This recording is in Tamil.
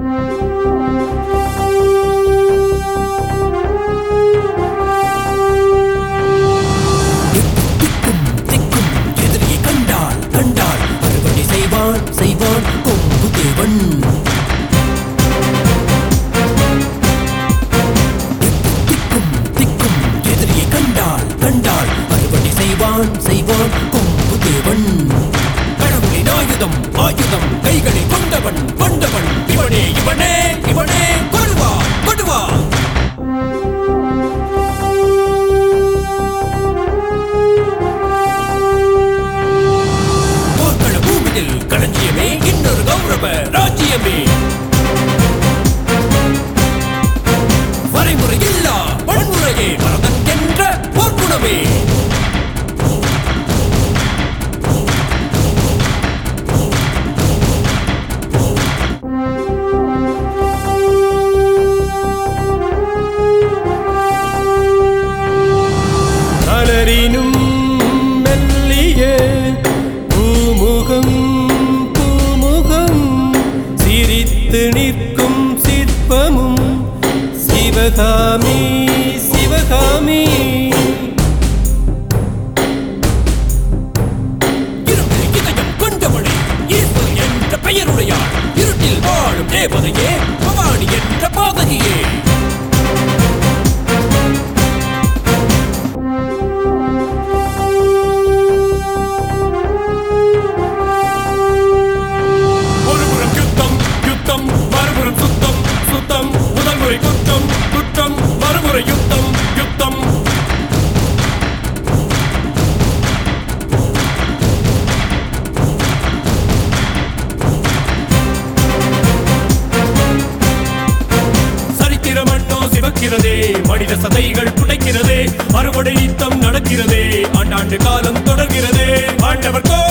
திக்கும் திக்கும் எதிரியை கண்டால் கண்டால் அறுவடை செய்வான் செய்வான் கொம்பு தேவன் திக்கும் திக்கும் எதிரியை கண்டால் கண்டால் அறுவடை செய்வான் செய்வான் கொம்பு தேவன் கடவுளின் ஆயுதம் ஆயுதம் கைகளில் கொண்டவன் கொண்டவன் இவனே இவனே இவனே கொடுவா கொடுவா போர்க்கள பூமியில் களஞ்சியமே இன்னொரு கௌரவ ராஜ்யமே வரைமுறை இல்லா வன்முறையே பரதன் என்ற போர்க்குணமே மலரினும் மெல்லிய பூமுகம் பூமுகம் சிரித்து நிற்கும் சிற்பமும் சிவகாமி சிவகாமி இருட்டில் இதயம் கொண்டவளே ஈஸ்வர் என்ற பெயருடையாள் இருட்டில் வாழும் தேவதையே பவானி என்ற பாதகியே ஒருபுறம் யுத்தம் யுத்தம் மறுபுறம் சுத்தம் சுத்தம் முதல் முறை குற்றம் குற்றம் மறுமுறை யுத்தம் யுத்தம் சரித்திர மண்ணோ சிவக்கிறதே மனித சதைகள் புடைக்கிறதே அறுவடை யுத்தம் நடக்கிறதே ஆண்டாண்டு காலம் தொடர்கிறதே ஆண்டவர் கோ